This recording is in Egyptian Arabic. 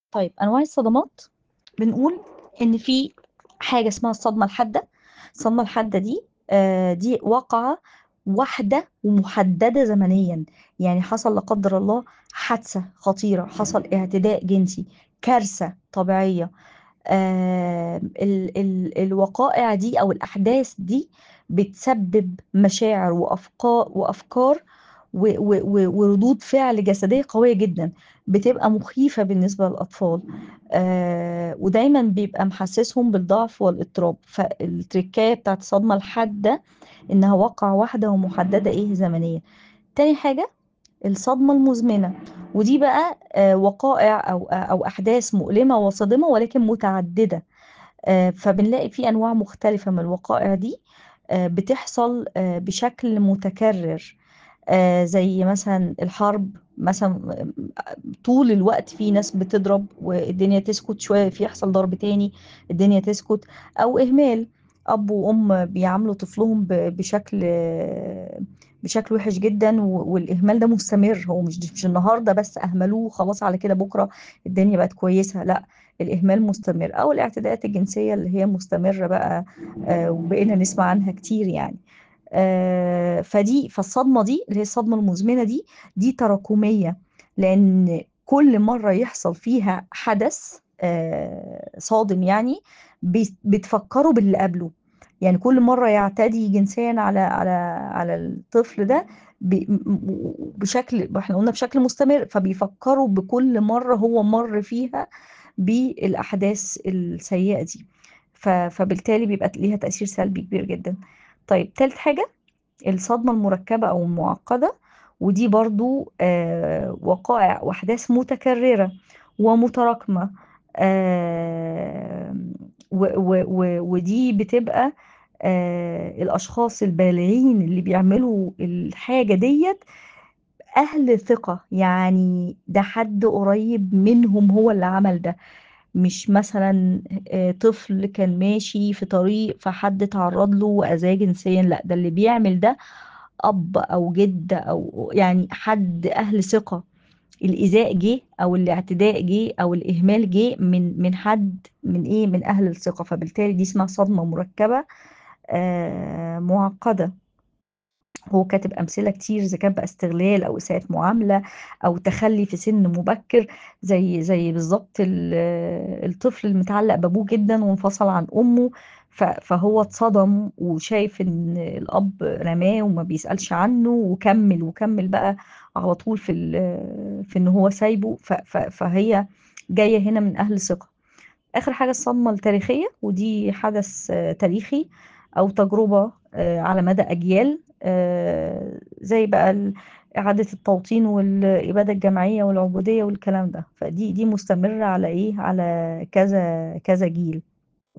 طيب أنواع الصدمات بنقول إن في حاجة اسمها الصدمة الحادة الصدمة الحادة دي آه دي واقعة واحدة ومحددة زمنيا يعني حصل لا قدر الله حادثة خطيرة حصل اعتداء جنسي كارثة طبيعية آه ال ال الوقائع دي أو الأحداث دي بتسبب مشاعر وأفكار وأفكار و- و- و- وردود فعل جسدية قوية جدا بتبقى مخيفة بالنسبة للأطفال آه ودايما بيبقى محسسهم بالضعف والاضطراب فالتركاية بتاعت الصدمة الحادة إنها واقعة واحدة ومحددة إيه زمنيا تاني حاجة الصدمة المزمنة ودي بقى آه وقائع أو أو أحداث مؤلمة وصادمة ولكن متعددة آه فبنلاقي في أنواع مختلفة من الوقائع دي آه بتحصل آه بشكل متكرر آه زي مثلا الحرب مثلا طول الوقت في ناس بتضرب والدنيا تسكت شوية في يحصل ضرب تاني الدنيا تسكت أو إهمال أب وأم بيعاملوا طفلهم ب- بشكل بشكل وحش جدا و- والإهمال ده مستمر هو مش مش النهاردة بس أهملوه خلاص على كده بكرة الدنيا بقت كويسة لا الإهمال مستمر أو الاعتداءات الجنسية اللي هي مستمرة بقى آه، وبقينا نسمع عنها كتير يعني آه، فدي فالصدمة دي اللي هي الصدمة المزمنة دي دي تراكمية لأن كل مرة يحصل فيها حدث آه، صادم يعني بي- بتفكروا باللي قبله يعني كل مرة يعتدي جنسيا على على على الطفل ده ب- م- بشكل احنا قلنا بشكل مستمر فبيفكروا بكل مرة هو مر فيها بالأحداث السيئة دي ف- فبالتالي بيبقى ليها تأثير سلبي كبير جدا طيب تالت حاجة الصدمة المركبة أو المعقدة ودي برضو آه، وقائع وأحداث متكررة ومتراكمة آه، و- و- و- ودي بتبقى آه، الأشخاص البالغين اللي بيعملوا الحاجة ديت أهل ثقة يعني ده حد قريب منهم هو اللي عمل ده مش مثلا آه، طفل كان ماشي في طريق فحد تعرض له وأذاه جنسيا لا ده اللي بيعمل ده أب أو جد أو يعني حد أهل ثقة الإيذاء جه أو الاعتداء جه أو الإهمال جه من من حد من إيه من أهل الثقة فبالتالي دي اسمها صدمة مركبة آه معقدة هو كاتب أمثلة كتير إذا كان بقى استغلال أو إساءة معاملة أو تخلي في سن مبكر زي زي بالظبط ال- الطفل المتعلق بأبوه جدا وانفصل عن أمه ف- فهو اتصدم وشايف إن الأب رماه وما بيسألش عنه وكمل وكمل بقى على طول في ال- في إن هو سايبه ف- ف- فهي جاية هنا من أهل ثقة آخر حاجة الصدمة التاريخية ودي حدث آه، تاريخي أو تجربة آه، على مدى أجيال آه، زي بقى ال- إعادة التوطين والإبادة الجماعية والعبودية والكلام ده فدي دي مستمرة على إيه على كذا كذا جيل